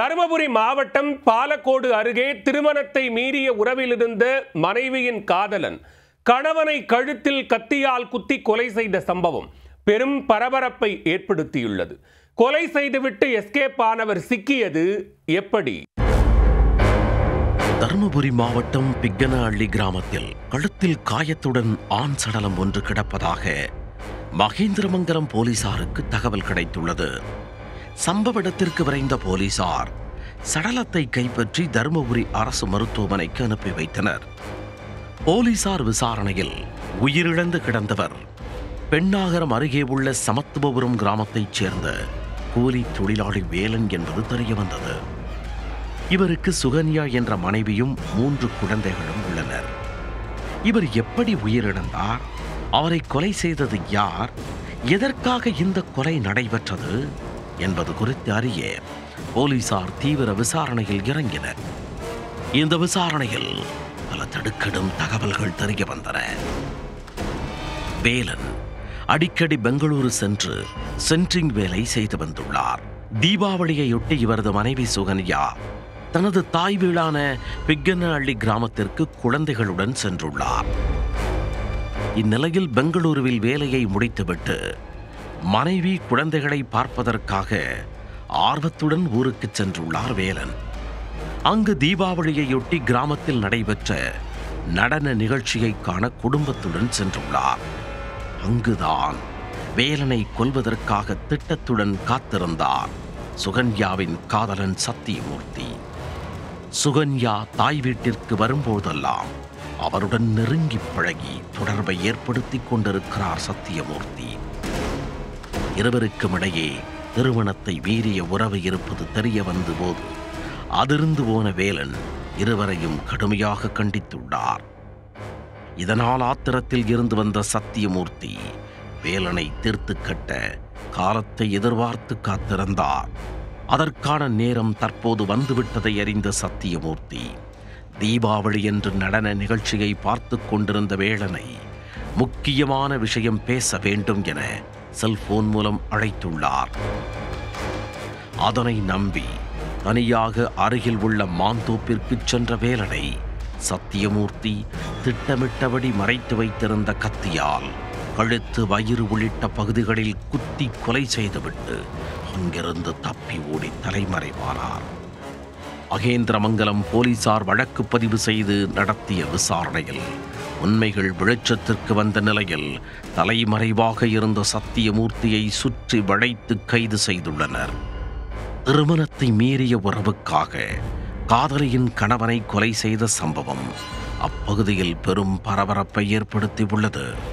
தருமபுரி மாவட்டம் பாலக்கோடு அருகே திருமணத்தை மீறிய உறவிலிருந்த மனைவியின் காதலன் கணவனை கழுத்தில் கத்தியால் குத்தி கொலை செய்த சம்பவம் பெரும் பரபரப்பை ஏற்படுத்தியுள்ளது கொலை செய்துவிட்டு எஸ்கேப் ஆனவர் சிக்கியது எப்படி தருமபுரி மாவட்டம் பிக்கனஹள்ளி கிராமத்தில் கழுத்தில் காயத்துடன் ஆண் சடலம் ஒன்று கிடப்பதாக மகேந்திரமங்கலம் போலீசாருக்கு தகவல் கிடைத்துள்ளது சம்பவ இடத்திற்கு விரைந்த போலீசார் சடலத்தை கைப்பற்றி தருமபுரி அரசு மருத்துவமனைக்கு அனுப்பி வைத்தனர் போலீசார் விசாரணையில் உயிரிழந்து கிடந்தவர் பெண்ணாகரம் அருகே உள்ள சமத்துவபுரம் கிராமத்தைச் சேர்ந்த கூலி தொழிலாளி வேலன் என்பது தெரியவந்தது இவருக்கு சுகன்யா என்ற மனைவியும் மூன்று குழந்தைகளும் உள்ளனர் இவர் எப்படி உயிரிழந்தார் அவரை கொலை செய்தது யார் எதற்காக இந்த கொலை நடைபெற்றது என்பது குறித்து அறிய போலீசார் தீவிர விசாரணையில் இறங்கினர் இந்த விசாரணையில் பல தடுக்கிடும் தகவல்கள் தெரிய வந்தன வேலன் அடிக்கடி பெங்களூரு சென்று சென்ட்ரிங் வேலை செய்து வந்துள்ளார் தீபாவளியையொட்டி இவரது மனைவி சுகன்யா தனது தாய் வீடான பிக்கனஹள்ளி கிராமத்திற்கு குழந்தைகளுடன் சென்றுள்ளார் இந்நிலையில் பெங்களூருவில் வேலையை முடித்துவிட்டு மனைவி குழந்தைகளை பார்ப்பதற்காக ஆர்வத்துடன் ஊருக்கு சென்றுள்ளார் வேலன் அங்கு தீபாவளியையொட்டி கிராமத்தில் நடைபெற்ற நடன நிகழ்ச்சியை காண குடும்பத்துடன் சென்றுள்ளார் அங்குதான் வேலனை கொல்வதற்காக திட்டத்துடன் காத்திருந்தார் சுகன்யாவின் காதலன் சத்தியமூர்த்தி சுகன்யா தாய் வீட்டிற்கு வரும்போதெல்லாம் அவருடன் நெருங்கி பழகி தொடர்பை ஏற்படுத்திக் கொண்டிருக்கிறார் சத்தியமூர்த்தி இருவருக்கும் இடையே திருமணத்தை மீறிய உறவு இருப்பது தெரிய வந்த போது அதிர்ந்து போன வேலன் இருவரையும் கடுமையாக கண்டித்துள்ளார் இதனால் ஆத்திரத்தில் இருந்து வந்த சத்தியமூர்த்தி வேலனை தீர்த்து கட்ட காலத்தை எதிர்பார்த்து காத்திருந்தார் அதற்கான நேரம் தற்போது வந்துவிட்டதை அறிந்த சத்தியமூர்த்தி தீபாவளி என்று நடன நிகழ்ச்சியை பார்த்து கொண்டிருந்த வேளனை முக்கியமான விஷயம் பேச வேண்டும் என செல்போன் மூலம் அழைத்துள்ளார் அதனை நம்பி தனியாக அருகில் உள்ள மாந்தோப்பிற்கு சென்ற வேலனை சத்தியமூர்த்தி திட்டமிட்டபடி மறைத்து வைத்திருந்த கத்தியால் கழுத்து வயிறு உள்ளிட்ட பகுதிகளில் குத்தி கொலை செய்துவிட்டு அங்கிருந்து தப்பி ஓடி தலைமறைவானார் மகேந்திரமங்கலம் போலீசார் வழக்கு பதிவு செய்து நடத்திய விசாரணையில் உண்மைகள் வெளிச்சத்திற்கு வந்த நிலையில் தலைமறைவாக இருந்த சத்தியமூர்த்தியை சுற்றி வளைத்து கைது செய்துள்ளனர் திருமணத்தை மீறிய உறவுக்காக காதலியின் கணவனை கொலை செய்த சம்பவம் அப்பகுதியில் பெரும் பரபரப்பை ஏற்படுத்தியுள்ளது